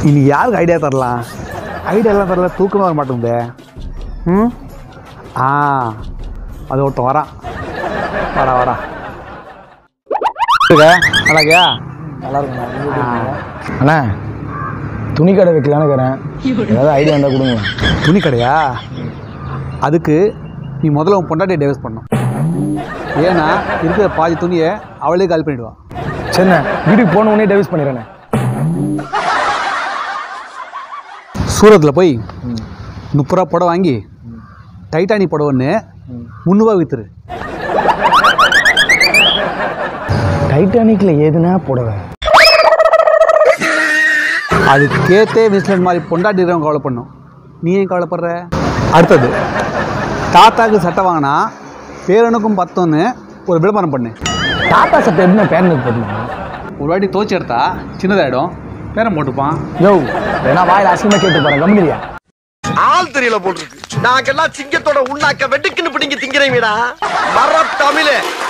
இனி யாருக்கு ஐடியா தரலாம் ஐடியாலாம் தரல தூக்கமாக வர மாட்டேங்குதே ம் ஆ அது ஒருத்தன் வரான் வாடா வாடா இருக்கா? நல்லா இருக்கியா நல்லா இருக்குண்ணா அண்ணா துணி கடை வைக்கலான்னு இருக்கிறேன் ஏதாவது ஐடியா இருந்தால் கொடுங்களேன் துணி கடையா அதுக்கு நீ முதல்ல உன் பொண்டாட்டியை டைவர்ஸ் பண்ணும் ஏன்னா இருக்கிற பாதி துணியை அவளே காலி பண்ணிடுவா சரிண்ணே வீட்டுக்கு போன உடனே டைவர்ஸ் பண்ணிடுறேண்ணே சூரத்தில் போய் முப்பது ரூபா புடவை வாங்கி டைட்டானிக் புடவை ஒன்று முந்நூறுவா விற்றுரு டைட்டானிக்கில் ஏதுனா புடவை அது கேத்தே விஸ்லன் மாதிரி பொண்டாட்டி இருக்கிறவங்க கவலை பண்ணும் நீ ஏன் கவலைப்படுற அடுத்தது தாத்தாக்கு சட்டை வாங்கினா பேரனுக்கும் பத்தோன்னு ஒரு விளம்பரம் பண்ணு தாத்தா சட்டை எப்படின்னா பேரனுக்கு போடணும் ஒரு வாட்டி தோச்சி எடுத்தா சின்னதாயிடும் பேரன் போட்டுப்பான் யோ வேணா வாயில் அசிங்கமாக கேட்டு பாருங்க கம்பெனியா ஆள் தெரியல போட்டிருக்கு நாங்கெல்லாம் சிங்கத்தோட உண்ணாக்க வெட்டுக்குன்னு பிடிங்க திங்கிறீங்கடா மர தமிழே